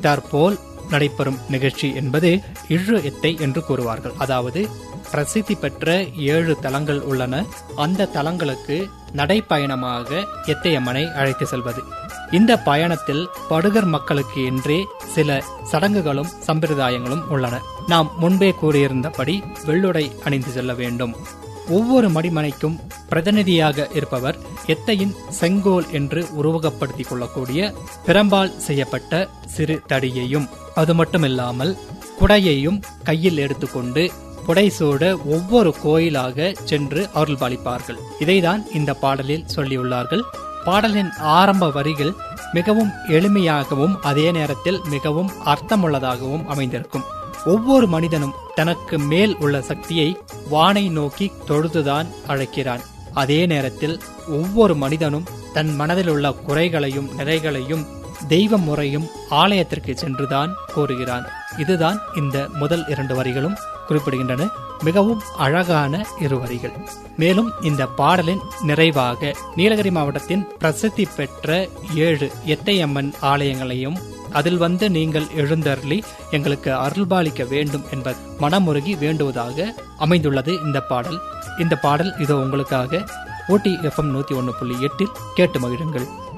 தற்போல் நடைபெறும் நிகழ்ச்சி என்பது இழு எத்தை என்று கூறுவார்கள் அதாவது பிரசித்தி பெற்ற ஏழு தலங்கள் உள்ளன அந்த தலங்களுக்கு நடைப்பயணமாக எத்தையம்மனை அழைத்து செல்வது இந்த பயணத்தில் படுகர் மக்களுக்கு என்றே சில சடங்குகளும் சம்பிரதாயங்களும் உள்ளன நாம் முன்பே கூறியிருந்தபடி வெள்ளுடை அணிந்து செல்ல வேண்டும் ஒவ்வொரு மடிமனைக்கும் பிரதிநிதியாக இருப்பவர் எத்தையின் செங்கோல் என்று உருவகப்படுத்திக் கொள்ளக்கூடிய பிரம்பால் செய்யப்பட்ட சிறு தடியையும் அது மட்டுமில்லாமல் குடையையும் கையில் எடுத்துக்கொண்டு புடைசூட ஒவ்வொரு கோயிலாக சென்று அருள்பாலிப்பார்கள் இதைதான் இந்த பாடலில் சொல்லியுள்ளார்கள் பாடலின் ஆரம்ப வரிகள் மிகவும் எளிமையாகவும் அதே நேரத்தில் மிகவும் அர்த்தமுள்ளதாகவும் அமைந்திருக்கும் ஒவ்வொரு மனிதனும் தனக்கு மேல் உள்ள சக்தியை வானை நோக்கி தொழுதுதான் அழைக்கிறான் அதே நேரத்தில் ஒவ்வொரு மனிதனும் தன் மனதில் உள்ள குறைகளையும் நிறைகளையும் தெய்வ முறையும் ஆலயத்திற்கு சென்றுதான் கூறுகிறான் இதுதான் இந்த முதல் இரண்டு வரிகளும் குறிப்பிடுகின்றன மிகவும் அழகான இரு வரிகள் மேலும் இந்த பாடலின் நிறைவாக நீலகிரி மாவட்டத்தின் பிரசித்தி பெற்ற ஏழு எத்தையம்மன் ஆலயங்களையும் அதில் வந்து நீங்கள் எழுந்தருளி எங்களுக்கு அருள்பாலிக்க வேண்டும் என்ப மனமுருகி வேண்டுவதாக அமைந்துள்ளது இந்த பாடல் இந்த பாடல் இதோ உங்களுக்காக ஓடி எஃப்எம் நூத்தி ஒன்னு புள்ளி எட்டில் கேட்டு மகிழுங்கள்